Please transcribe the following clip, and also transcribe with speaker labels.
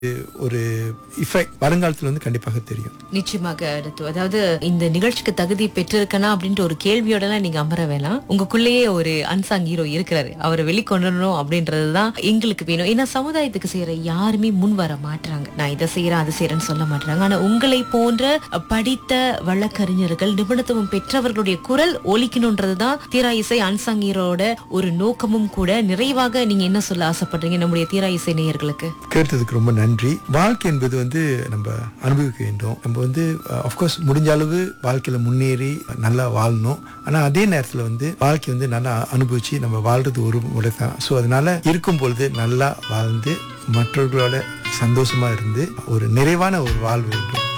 Speaker 1: ஒரு இஃபெக்ட் வருங்காலத்தில் வந்து கண்டிப்பாக தெரியும்
Speaker 2: நிச்சயமாக அடுத்து அதாவது இந்த நிகழ்ச்சிக்கு தகுதி பெற்றிருக்கனா அப்படின்ற ஒரு கேள்வியோடலாம் நீங்க அமர வேணாம் உங்களுக்குள்ளேயே ஒரு அன்சாங் ஹீரோ இருக்கிறாரு அவரை வெளிக்கொண்டணும் அப்படின்றதுதான் எங்களுக்கு வேணும் ஏன்னா சமுதாயத்துக்கு செய்யற யாருமே முன் வர மாட்டாங்க நான் இதை செய்யறேன் அதை செய்யறேன்னு சொல்ல மாட்டாங்க ஆனா உங்களை போன்ற படித்த வழக்கறிஞர்கள் நிபுணத்துவம் பெற்றவர்களுடைய குரல் ஒலிக்கணும்ன்றதுதான் தீரா இசை அன்சாங் ஹீரோட ஒரு நோக்கமும் கூட நிறைவாக நீங்க என்ன சொல்ல ஆசைப்படுறீங்க நம்முடைய தீரா இசை நேயர்களுக்கு
Speaker 1: கேட்டதுக்கு ரொம்ப நன்றி வாழ்க்கை என்பது வந்து நம்ம அனுபவிக்க வேண்டும் நம்ம வந்து அஃப்கோர்ஸ் முடிஞ்ச அளவு வாழ்க்கையில முன்னேறி நல்லா வாழணும் ஆனா அதே நேரத்துல வந்து வாழ்க்கை வந்து நல்லா அனுபவிச்சு நம்ம வாழ்றது ஒரு முறை தான் ஸோ அதனால இருக்கும் பொழுது நல்லா வாழ்ந்து மற்றவர்களோட சந்தோஷமா இருந்து ஒரு நிறைவான ஒரு வாழ்வு வேண்டும்